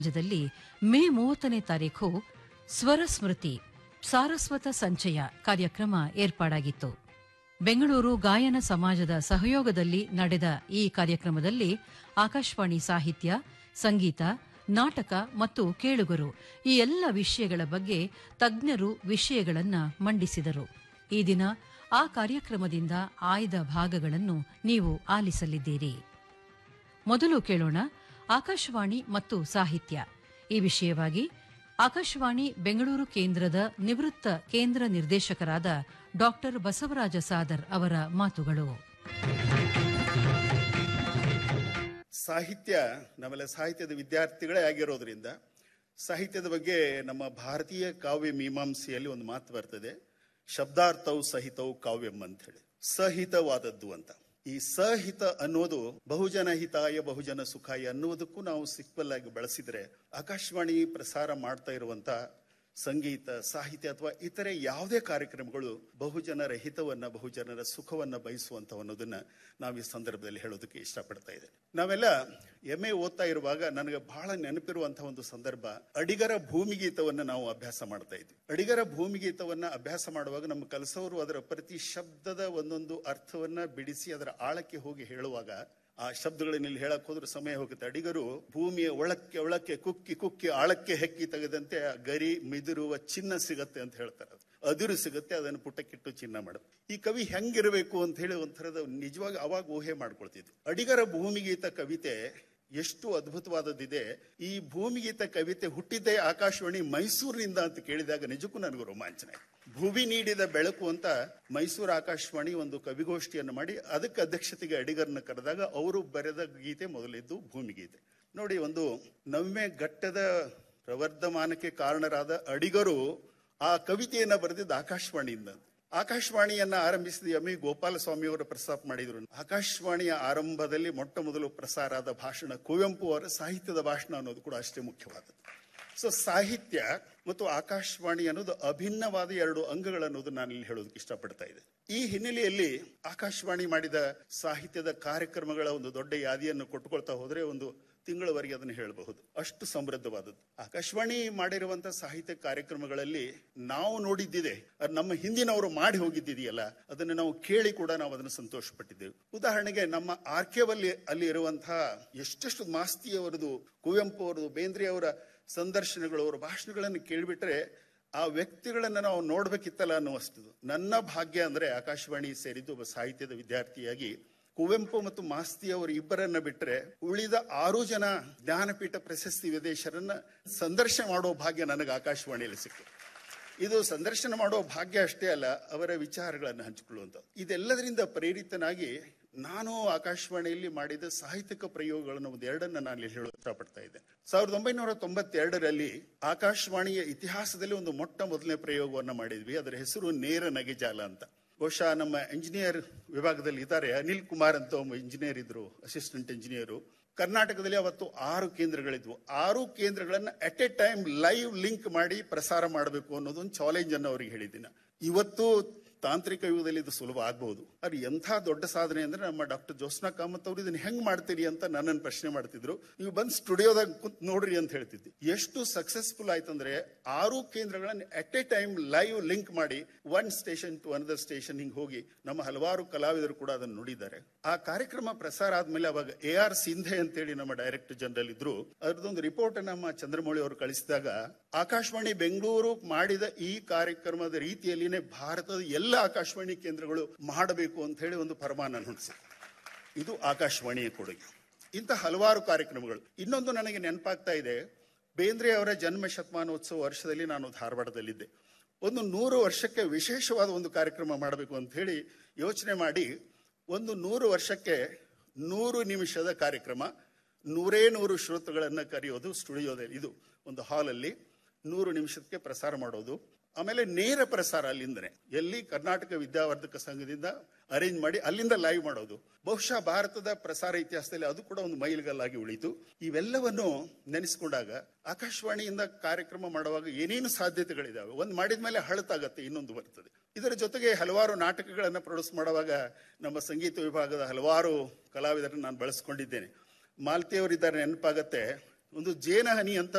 ರಾಜ್ಯದಲ್ಲಿ ಮೇ ಮೂವತ್ತನೇ ತಾರೀಖು ಸ್ವರ ಸ್ಮೃತಿ ಸಾರಸ್ವತ ಸಂಚಯ ಕಾರ್ಯಕ್ರಮ ಏರ್ಪಾಡಾಗಿತ್ತು ಬೆಂಗಳೂರು ಗಾಯನ ಸಮಾಜದ ಸಹಯೋಗದಲ್ಲಿ ನಡೆದ ಈ ಕಾರ್ಯಕ್ರಮದಲ್ಲಿ ಆಕಾಶವಾಣಿ ಸಾಹಿತ್ಯ ಸಂಗೀತ ನಾಟಕ ಮತ್ತು ಕೇಳುಗರು ಈ ಎಲ್ಲ ವಿಷಯಗಳ ಬಗ್ಗೆ ತಜ್ಞರು ವಿಷಯಗಳನ್ನ ಮಂಡಿಸಿದರು ಈ ದಿನ ಆ ಕಾರ್ಯಕ್ರಮದಿಂದ ಆಯ್ದ ಭಾಗಗಳನ್ನು ನೀವು ಆಲಿಸಲಿದ್ದೀರಿ ಮೊದಲು ಕೇಳೋಣ ಆಕಾಶವಾಣಿ ಮತ್ತು ಸಾಹಿತ್ಯ ಈ ವಿಷಯವಾಗಿ ಆಕಾಶವಾಣಿ ಬೆಂಗಳೂರು ಕೇಂದ್ರದ ನಿವೃತ್ತ ಕೇಂದ್ರ ನಿರ್ದೇಶಕರಾದ ಡಾಕ್ಟರ್ ಬಸವರಾಜ ಸಾದರ್ ಅವರ ಮಾತುಗಳು ಸಾಹಿತ್ಯ ನಮ್ಮೆಲ್ಲ ಸಾಹಿತ್ಯದ ವಿದ್ಯಾರ್ಥಿಗಳೇ ಆಗಿರೋದ್ರಿಂದ ಸಾಹಿತ್ಯದ ಬಗ್ಗೆ ನಮ್ಮ ಭಾರತೀಯ ಕಾವ್ಯ ಮೀಮಾಂಸೆಯಲ್ಲಿ ಒಂದು ಮಾತು ಬರ್ತದೆ ಶಬ್ದಾರ್ಥವು ಸಹಿತವು ಕಾವ್ಯಂ ಅಂತ ಹೇಳಿ ಸಹಿತವಾದದ್ದು ಅಂತ ಈ ಸಹಿತ ಅನ್ನೋದು ಬಹುಜನ ಹಿತಾಯ ಬಹುಜನ ಸುಖಾಯ ಅನ್ನುವುದಕ್ಕೂ ನಾವು ಸಿಕ್ವಲ್ ಆಗಿ ಬಳಸಿದ್ರೆ ಆಕಾಶವಾಣಿ ಪ್ರಸಾರ ಮಾಡ್ತಾ ಇರುವಂತ ಸಂಗೀತ ಸಾಹಿತ್ಯ ಅಥವಾ ಇತರೆ ಯಾವುದೇ ಕಾರ್ಯಕ್ರಮಗಳು ಬಹುಜನರ ಹಿತವನ್ನ ಬಹುಜನರ ಸುಖವನ್ನ ಬಯಸುವಂತ ಅನ್ನೋದನ್ನ ನಾವು ಈ ಸಂದರ್ಭದಲ್ಲಿ ಹೇಳೋದಕ್ಕೆ ಇಷ್ಟಪಡ್ತಾ ಇದ್ದೇನೆ ನಾವೆಲ್ಲ ಎಂ ಎ ಓದ್ತಾ ಇರುವಾಗ ನನಗೆ ಬಹಳ ನೆನಪಿರುವಂತಹ ಒಂದು ಸಂದರ್ಭ ಅಡಿಗರ ಭೂಮಿಗೀತವನ್ನ ನಾವು ಅಭ್ಯಾಸ ಮಾಡ್ತಾ ಇದ್ವಿ ಅಡಿಗರ ಭೂಮಿಗೀತವನ್ನ ಅಭ್ಯಾಸ ಮಾಡುವಾಗ ನಮ್ಮ ಕಲಸವರು ಅದರ ಪ್ರತಿ ಶಬ್ದದ ಒಂದೊಂದು ಅರ್ಥವನ್ನ ಬಿಡಿಸಿ ಅದರ ಆಳಕ್ಕೆ ಹೋಗಿ ಹೇಳುವಾಗ ಆ ಶಬ್ದಗಳನ್ನ ಇಲ್ಲಿ ಹೇಳಕ್ ಹೋದ್ರೆ ಸಮಯ ಹೋಗುತ್ತೆ ಅಡಿಗರು ಭೂಮಿಯ ಒಳಕ್ಕೆ ಒಳಕ್ಕೆ ಕುಕ್ಕಿ ಕುಕ್ಕಿ ಆಳಕ್ಕೆ ಹೆಕ್ಕಿ ತೆಗೆದಂತೆ ಆ ಗರಿ ಮಿದುರುವ ಚಿನ್ನ ಸಿಗತ್ತೆ ಅಂತ ಹೇಳ್ತಾರೆ ಅದು ಅದಿರು ಸಿಗುತ್ತೆ ಅದನ್ನು ಪುಟಕ್ಕಿಟ್ಟು ಚಿನ್ನ ಮಾಡೋದು ಈ ಕವಿ ಹೆಂಗಿರಬೇಕು ಅಂತ ಹೇಳಿ ಒಂಥರದ ನಿಜವಾಗಿ ಅವಾಗ ಊಹೆ ಮಾಡ್ಕೊಳ್ತಿದ್ವಿ ಅಡಿಗರ ಭೂಮಿಗೀತ ಕವಿತೆ ಎಷ್ಟು ಅದ್ಭುತವಾದದ್ದಿದೆ ಈ ಭೂಮಿಗೀತ ಕವಿತೆ ಹುಟ್ಟಿದ್ದೇ ಆಕಾಶವಾಣಿ ಮೈಸೂರಿನಿಂದ ಅಂತ ಕೇಳಿದಾಗ ನಿಜಕ್ಕೂ ನನಗೂ ರೋಮಾಂಚನ ಆಯ್ತು ಭೂಮಿ ನೀಡಿದ ಬೆಳಕು ಅಂತ ಮೈಸೂರು ಆಕಾಶವಾಣಿ ಒಂದು ಕವಿಗೋಷ್ಠಿಯನ್ನು ಮಾಡಿ ಅದಕ್ಕೆ ಅಧ್ಯಕ್ಷತೆಗೆ ಅಡಿಗರನ್ನ ಕರೆದಾಗ ಅವರು ಬರೆದ ಗೀತೆ ಮೊದಲಿದ್ದು ಭೂಮಿಗೀತೆ ನೋಡಿ ಒಂದು ನವ್ಯ ಘಟ್ಟದ ಪ್ರವರ್ಧಮಾನಕ್ಕೆ ಕಾರಣರಾದ ಅಡಿಗರು ಆ ಕವಿತೆಯನ್ನ ಬರೆದಿದ್ದು ಆಕಾಶವಾಣಿಯಿಂದ ಆಕಾಶವಾಣಿಯನ್ನ ಆರಂಭಿಸಿದ ಎಂ ಇ ಗೋಪಾಲಸ್ವಾಮಿ ಅವರು ಪ್ರಸ್ತಾಪ ಮಾಡಿದ್ರು ಆಕಾಶವಾಣಿಯ ಆರಂಭದಲ್ಲಿ ಮೊಟ್ಟ ಮೊದಲು ಪ್ರಸಾರ ಆದ ಭಾಷಣ ಕುವೆಂಪು ಅವರ ಸಾಹಿತ್ಯದ ಭಾಷಣ ಅನ್ನೋದು ಕೂಡ ಅಷ್ಟೇ ಮುಖ್ಯವಾದದ್ದು ಸೊ ಸಾಹಿತ್ಯ ಮತ್ತು ಆಕಾಶವಾಣಿ ಅನ್ನೋದು ಅಭಿನ್ನವಾದ ಎರಡು ಅಂಗಗಳು ಅನ್ನೋದು ನಾನು ಇಲ್ಲಿ ಹೇಳೋದಕ್ಕೆ ಇಷ್ಟಪಡ್ತಾ ಇದ್ದೆ ಈ ಹಿನ್ನೆಲೆಯಲ್ಲಿ ಆಕಾಶವಾಣಿ ಮಾಡಿದ ಸಾಹಿತ್ಯದ ಕಾರ್ಯಕ್ರಮಗಳ ಒಂದು ದೊಡ್ಡ ಯಾದಿಯನ್ನು ಕೊಟ್ಟುಕೊಳ್ತಾ ಹೋದ್ರೆ ಒಂದು ತಿಂಗಳವರೆಗೆ ಅದನ್ನು ಹೇಳಬಹುದು ಅಷ್ಟು ಸಮೃದ್ಧವಾದದ್ದು ಆಕಾಶವಾಣಿ ಮಾಡಿರುವಂತಹ ಸಾಹಿತ್ಯ ಕಾರ್ಯಕ್ರಮಗಳಲ್ಲಿ ನಾವು ನೋಡಿದ್ದಿದೆ ಅದು ನಮ್ಮ ಹಿಂದಿನವರು ಮಾಡಿ ಹೋಗಿದ್ದಿದೆಯಲ್ಲ ಅದನ್ನು ನಾವು ಕೇಳಿ ಕೂಡ ನಾವು ಅದನ್ನು ಸಂತೋಷ ಪಟ್ಟಿದ್ದೇವೆ ಉದಾಹರಣೆಗೆ ನಮ್ಮ ಆರ್ಕೆವಲ್ಲಿ ಅಲ್ಲಿ ಇರುವಂತಹ ಎಷ್ಟೆಷ್ಟು ಮಾಸ್ತಿಯವರದು ಕುವೆಂಪು ಅವರದು ಬೇಂದ್ರೆ ಅವರ ಸಂದರ್ಶನಗಳು ಅವರ ಭಾಷಣಗಳನ್ನು ಕೇಳಿಬಿಟ್ರೆ ಆ ವ್ಯಕ್ತಿಗಳನ್ನ ನಾವು ನೋಡ್ಬೇಕಿತ್ತಲ್ಲ ಅನ್ನುವಷ್ಟು ನನ್ನ ಭಾಗ್ಯ ಅಂದ್ರೆ ಆಕಾಶವಾಣಿ ಸೇರಿದ್ದು ಒಬ್ಬ ಸಾಹಿತ್ಯದ ವಿದ್ಯಾರ್ಥಿಯಾಗಿ ಕುವೆಂಪು ಮತ್ತು ಮಾಸ್ತಿ ಅವರು ಇಬ್ಬರನ್ನ ಬಿಟ್ಟರೆ ಉಳಿದ ಆರು ಜನ ಜ್ಞಾನಪೀಠ ಪ್ರಶಸ್ತಿ ವಿದೇಶರನ್ನ ಸಂದರ್ಶನ ಮಾಡೋ ಭಾಗ್ಯ ನನಗೆ ಆಕಾಶವಾಣಿಯಲ್ಲಿ ಸಿಕ್ತು ಇದು ಸಂದರ್ಶನ ಮಾಡೋ ಭಾಗ್ಯ ಅಷ್ಟೇ ಅಲ್ಲ ಅವರ ವಿಚಾರಗಳನ್ನು ಹಂಚಿಕೊಳ್ಳುವಂತ ಇದೆಲ್ಲದರಿಂದ ಪ್ರೇರಿತನಾಗಿ ನಾನು ಆಕಾಶವಾಣಿಯಲ್ಲಿ ಮಾಡಿದ ಸಾಹಿತ್ಯಿಕ ಪ್ರಯೋಗಗಳನ್ನು ಒಂದು ಎರಡನ್ನ ನಾನು ಇಲ್ಲಿ ಹೇಳಲು ಇಷ್ಟಪಡ್ತಾ ಇದ್ದೆ ಸಾವಿರದ ಒಂಬೈನೂರ ತೊಂಬತ್ತೆರಡರಲ್ಲಿ ಆಕಾಶವಾಣಿಯ ಇತಿಹಾಸದಲ್ಲಿ ಒಂದು ಮೊಟ್ಟ ಮೊದಲನೇ ಪ್ರಯೋಗವನ್ನ ಮಾಡಿದ್ವಿ ಅದರ ಹೆಸರು ನೇರ ನಗೆಜಾಲ ಅಂತ ಬಹುಶಃ ನಮ್ಮ ಇಂಜಿನಿಯರ್ ವಿಭಾಗದಲ್ಲಿ ಇದ್ದಾರೆ ಅನಿಲ್ ಕುಮಾರ್ ಅಂತ ಒಬ್ಬ ಇಂಜಿನಿಯರ್ ಇದ್ರು ಅಸಿಸ್ಟೆಂಟ್ ಇಂಜಿನಿಯರು ಕರ್ನಾಟಕದಲ್ಲಿ ಅವತ್ತು ಆರು ಕೇಂದ್ರಗಳಿದ್ವು ಆರು ಕೇಂದ್ರಗಳನ್ನ at a time live link ಮಾಡಿ ಪ್ರಸಾರ ಮಾಡಬೇಕು ಅನ್ನೋದೊಂದು ಚಾಲೆಂಜ್ ಅನ್ನು ಅವ್ರಿಗೆ ಹೇಳಿದ್ದೀನಿ ಇವತ್ತು ತಾಂತ್ರಿಕ ಯುಗದಲ್ಲಿ ಇದು ಸುಲಭ ಆಗಬಹುದು ಅದು ಎಂಥ ದೊಡ್ಡ ಸಾಧನೆ ಅಂದ್ರೆ ನಮ್ಮ ಡಾಕ್ಟರ್ ಜೋಸ್ನಾ ಕಾಮತ್ ಅವರು ಇದನ್ನ ಹೆಂಗ್ ಮಾಡ್ತೀರಿ ಅಂತ ನನ್ನನ್ನು ಪ್ರಶ್ನೆ ಮಾಡ್ತಿದ್ರು ನೀವು ಬಂದು ಸ್ಟುಡಿಯೋದಾಗ ಕುಂತ್ ನೋಡ್ರಿ ಅಂತ ಹೇಳ್ತಿದ್ದೆ ಎಷ್ಟು ಸಕ್ಸಸ್ಫುಲ್ ಆಯ್ತಂದ್ರೆ ಆರು ಕೇಂದ್ರಗಳನ್ನ at a time live link ಮಾಡಿ one station to another station ಹಿಂಗ್ ಹೋಗಿ ನಮ್ಮ ಹಲವಾರು ಕಲಾವಿದರು ಕೂಡ ಅದನ್ನು ನುಡಿದ್ದಾರೆ ಆ ಕಾರ್ಯಕ್ರಮ ಪ್ರಸಾರ ಆದ್ಮೇಲೆ ಅವಾಗ ಎ ಆರ್ ಸಿಂಧೆ ಅಂತೇಳಿ ನಮ್ಮ ಡೈರೆಕ್ಟರ್ ಜನರಲ್ ಇದ್ರು ಅದ್ರದೊಂದು ರಿಪೋರ್ಟ್ ನಮ್ಮ ಚಂದ್ರಮೌಳಿ ಅವರು ಕಳಿಸಿದಾಗ ಆಕಾಶವಾಣಿ ಬೆಂಗಳೂರು ಮಾಡಿದ ಈ ಕಾರ್ಯಕ್ರಮದ ರೀತಿಯಲ್ಲಿನೇ ಭಾರತದ ಎಲ್ಲ ಆಕಾಶವಾಣಿ ಕೇಂದ್ರಗಳು ಮಾಡಬೇಕು ಅಂತ ಹೇಳಿ ಒಂದು ಫರಮಾನ ಹೊಂದಿಸಿ ಇದು ಆಕಾಶವಾಣಿಯ ಕೊಡುಗೆ ಇಂಥ ಹಲವಾರು ಕಾರ್ಯಕ್ರಮಗಳು ಇನ್ನೊಂದು ನನಗೆ ನೆನಪಾಗ್ತಾ ಇದೆ ಬೇಂದ್ರೆ ಅವರ ಜನ್ಮ ಶತಮಾನೋತ್ಸವ ವರ್ಷದಲ್ಲಿ ನಾನು ಧಾರವಾಡದಲ್ಲಿದ್ದೆ ಒಂದು ನೂರು ವರ್ಷಕ್ಕೆ ವಿಶೇಷವಾದ ಒಂದು ಕಾರ್ಯಕ್ರಮ ಮಾಡಬೇಕು ಅಂತ ಹೇಳಿ ಯೋಚನೆ ಮಾಡಿ ಒಂದು ನೂರು ವರ್ಷಕ್ಕೆ ನೂರು ನಿಮಿಷದ ಕಾರ್ಯಕ್ರಮ ನೂರೇ ನೂರು ಶ್ರೋತೃಗಳನ್ನ ಕರೆಯೋದು ಸ್ಟುಡಿಯೋದಲ್ಲಿ ಇದು ಒಂದು ಹಾಲಲ್ಲಿ ನೂರು ನಿಮಿಷಕ್ಕೆ ಪ್ರಸಾರ ಮಾಡೋದು ಆಮೇಲೆ ನೇರ ಪ್ರಸಾರ ಅಲ್ಲಿಂದನೆ ಎಲ್ಲಿ ಕರ್ನಾಟಕ ವಿದ್ಯಾವರ್ಧಕ ಸಂಘದಿಂದ ಅರೇಂಜ್ ಮಾಡಿ ಅಲ್ಲಿಂದ ಲೈವ್ ಮಾಡೋದು ಬಹುಶಃ ಭಾರತದ ಪ್ರಸಾರ ಇತಿಹಾಸದಲ್ಲಿ ಅದು ಕೂಡ ಒಂದು ಮೈಲಿಗಲ್ಲಾಗಿ ಉಳಿತು ಇವೆಲ್ಲವನ್ನು ನೆನೆಸ್ಕೊಂಡಾಗ ಆಕಾಶವಾಣಿಯಿಂದ ಕಾರ್ಯಕ್ರಮ ಮಾಡುವಾಗ ಏನೇನು ಸಾಧ್ಯತೆಗಳಿದಾವೆ ಒಂದು ಮಾಡಿದ ಮೇಲೆ ಹಳತಾಗತ್ತೆ ಇನ್ನೊಂದು ಬರ್ತದೆ ಇದರ ಜೊತೆಗೆ ಹಲವಾರು ನಾಟಕಗಳನ್ನು ಪ್ರೊಡ್ಯೂಸ್ ಮಾಡುವಾಗ ನಮ್ಮ ಸಂಗೀತ ವಿಭಾಗದ ಹಲವಾರು ಕಲಾವಿದರನ್ನು ನಾನು ಬಳಸ್ಕೊಂಡಿದ್ದೇನೆ ಮಾಲ್ತಿಯವರಿದ್ದಾರೆ ನೆನಪಾಗತ್ತೆ ಒಂದು ಜೇನಹನಿ ಅಂತ